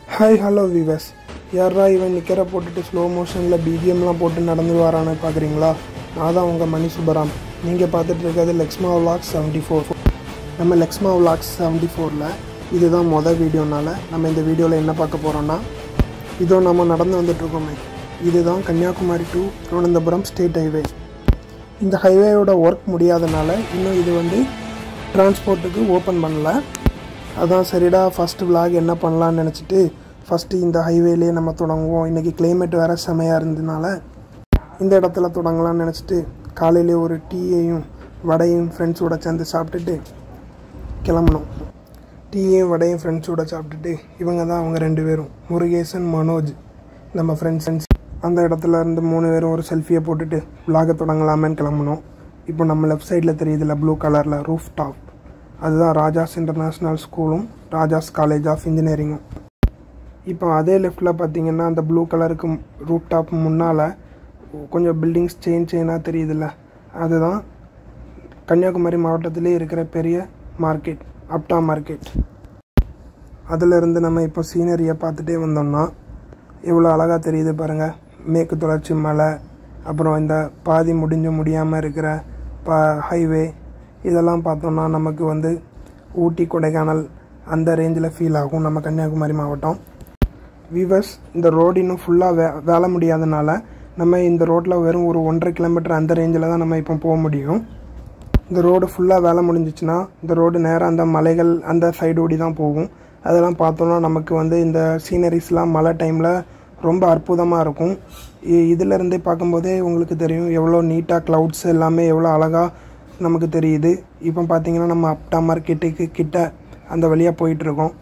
hi hello விவஸ் யாரா இவன் நிற்கிற போட்டுட்டு ஸ்லோ மோஷனில் பிஜிஎம்லாம் போட்டு நடந்து வரான்னு பார்க்குறீங்களா நான் தான் உங்கள் மணி சுப்பராம் நீங்கள் பார்த்துட்டு இருக்கிறது லெக்ஸ்மா விலாக்ஸ் செவன்ட்டி ஃபோர் நம்ம லெக்ஸ்மா விலாக்ஸ் செவன்ட்டி ஃபோரில் இதுதான் மொதல் வீடியோனால நம்ம இந்த வீடியோவில் என்ன பார்க்க போகிறோன்னா இதோ நம்ம நடந்து வந்துட்டுருக்கோமே இதுதான் Kanyakumari to Thiruvananthapuram state highway இந்த ஹைவேயோட ஒர்க் முடியாதனால இன்னும் இது வந்து டிரான்ஸ்போர்ட்டுக்கு ஓப்பன் பண்ணல அதான் சரிடா ஃபஸ்ட்டு vlog என்ன பண்ணலான்னு நினச்சிட்டு ஃபஸ்ட்டு இந்த ஹைவேலேயே நம்ம தொடங்குவோம் இன்றைக்கி climate வேறு செமையாக இருந்ததுனால இந்த இடத்துல தொடங்கலாம்னு நினச்சிட்டு காலையிலே ஒரு டீயையும் வடையும் ஃப்ரெண்ட்ஸோட சேர்ந்து சாப்பிட்டுட்டு கிளம்பணும் டீயையும் வடையும் ஃப்ரெண்ட்ஸோட சாப்பிட்டுட்டு இவங்க தான் அவங்க ரெண்டு பேரும் முருகேசன் மனோஜ் நம்ம ஃப்ரெண்ட்ஸ் ஃப்ரெண்ட்ஸ் அந்த இடத்துல இருந்து மூணு பேரும் ஒரு செல்ஃபியை போட்டுட்டு விலாக தொடங்கலாமேன்னு கிளம்பணும் இப்போ நம்ம லெஃப்ட் சைடில் தெரியுதுல ப்ளூ கலரில் ரூஃப் டாப் அதுதான் ராஜாஸ் இன்டர்நேஷ்னல் ஸ்கூலும் ராஜாஸ் காலேஜ் ஆஃப் இன்ஜினியரிங்கும் இப்போ அதே லெஃப்டில் பார்த்தீங்கன்னா அந்த ப்ளூ கலருக்கு ரூப் டாப் முன்னால் கொஞ்சம் பில்டிங்ஸ் செயின் செயினாக தெரியுதுல்ல அதுதான் கன்னியாகுமரி மாவட்டத்திலே இருக்கிற பெரிய மார்க்கெட் அப்டா மார்க்கெட் அதிலிருந்து நம்ம இப்போ சீனரியை பார்த்துட்டே வந்தோம்னா எவ்வளோ அழகாக தெரியுது பாருங்கள் மேற்கு தொடர்ச்சி மலை அப்புறம் இந்த பாதி முடிஞ்சு முடியாமல் இருக்கிற பா ஹைவே இதெல்லாம் பார்த்தோம்னா நமக்கு வந்து ஊட்டி கொடைக்கானல் அந்த ரேஞ்சில் ஃபீல் ஆகும் நம்ம கன்னியாகுமரி மாவட்டம் வீவர்ஸ் இந்த ரோடு இன்னும் ஃபுல்லாக வே வேலை முடியாதனால நம்ம இந்த ரோட்டில் வெறும் ஒரு ஒன்றரை கிலோமீட்டர் அந்த ரேஞ்சில் தான் நம்ம இப்போ போக முடியும் இந்த ரோடு ஃபுல்லாக வேலை முடிஞ்சிச்சுன்னா இந்த ரோடு நேராக அந்த மலைகள் அந்த சைடு ஓடி தான் போகும் அதெல்லாம் பார்த்தோன்னா நமக்கு வந்து இந்த சீனரிஸ்லாம் மழை டைமில் ரொம்ப அற்புதமாக இருக்கும் இ- இதிலிருந்தே பார்க்கும்போதே உங்களுக்கு தெரியும் எவ்வளோ நீட்டாக க்ளவுட்ஸ் எல்லாமே எவ்வளோ அழகாக நமக்கு தெரியுது இப்போ பார்த்தீங்கன்னா நம்ம அப்டா மார்க்கெட்டுக்கு கிட்ட அந்த வழியாக போயிட்டுருக்கோம்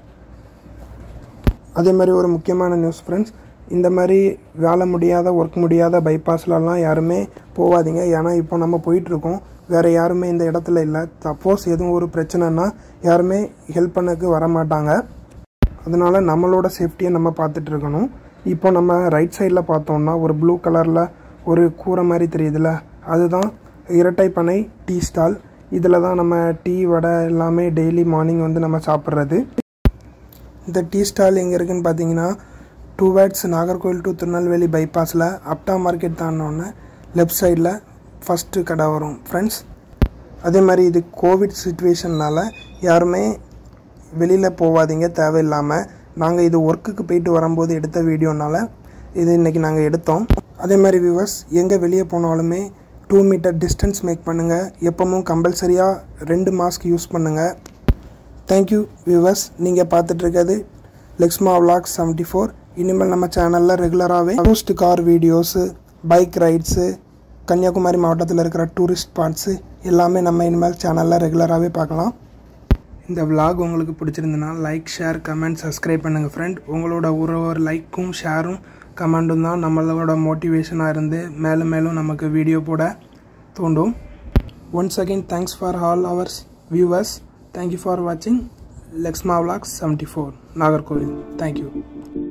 அதே மாதிரி ஒரு முக்கியமான நியூஸ் ஃப்ரெண்ட்ஸ் இந்த மாதிரி வேலை முடியாத ஒர்க் முடியாத பைபாஸ்லலாம் யாருமே போகாதீங்க ஏன்னா இப்போ நம்ம போயிட்டுருக்கோம் வேறு யாருமே இந்த இடத்துல இல்லை சப்போஸ் எதுவும் ஒரு பிரச்சனைனா யாருமே ஹெல்ப் பண்ணக்கு வர மாட்டாங்க அதனால நம்மளோட சேஃப்டியை நம்ம பார்த்துட்டு இருக்கணும் இப்போ நம்ம ரைட் சைடில் பார்த்தோம்னா ஒரு ப்ளூ கலரில் ஒரு கூரை மாதிரி தெரியுதுல்ல அதுதான் இரட்டைப்பனை டீ ஸ்டால் இதில் தான் நம்ம டீ வடை எல்லாமே டெய்லி மார்னிங் வந்து நம்ம சாப்பிட்றது இந்த டீ ஸ்டால் எங்கே இருக்குன்னு பார்த்தீங்கன்னா towards Nagercoil to Tirunelveli பைபாஸில் அப்டா மார்க்கெட் தாண்டோன்னே லெஃப்ட் சைடில் ஃபஸ்ட்டு கடை வரும் ஃப்ரெண்ட்ஸ் அதே மாதிரி இது கோவிட் சுச்சுவேஷன்னால் யாருமே வெளியில் போகாதீங்க தேவையில்லாமல் நாங்கள் இது ஒர்க்குக்கு போயிட்டு வரும்போது எடுத்த வீடியோனால இது இன்றைக்கி நாங்கள் எடுத்தோம் அதே மாதிரி வியூவர்ஸ் எங்கே வெளியே போனாலுமே டூ மீட்டர் டிஸ்டன்ஸ் மேக் பண்ணுங்கள் எப்பவும் கம்பல்சரியாக ரெண்டு மாஸ்க் யூஸ் பண்ணுங்கள் தேங்க்யூ வியூவர்ஸ் நீங்கள் பார்த்துட்டு இருக்கிறது லெக்ஸ்மா vlogs செவன்ட்டி ஃபோர் இனிமேல் நம்ம சேனலில் ரெகுலராகவே tourist car videos bike rides Kanyakumari மாவட்டத்தில் இருக்கிற டூரிஸ்ட் ஸ்பாட்ஸு எல்லாமே நம்ம இனிமேல் சேனலில் ரெகுலராகவே பார்க்கலாம் இந்த vlog உங்களுக்கு பிடிச்சிருந்ததுன்னா லைக் ஷேர் கமெண்ட் சப்ஸ்கிரைப் பண்ணுங்கள் ஃப்ரெண்ட் உங்களோட ஒரு ஒரு லைக்கும் ஷேரும் கமெண்ட்டும் தான் நம்மளோட மோட்டிவேஷனாக இருந்து மேலும் மேலும் நமக்கு வீடியோ போட தூண்டும் once again thanks for all ours viewers thank you for வாட்சிங் லெக்ஸ்மா vlogs seventy four Nagercoil thank you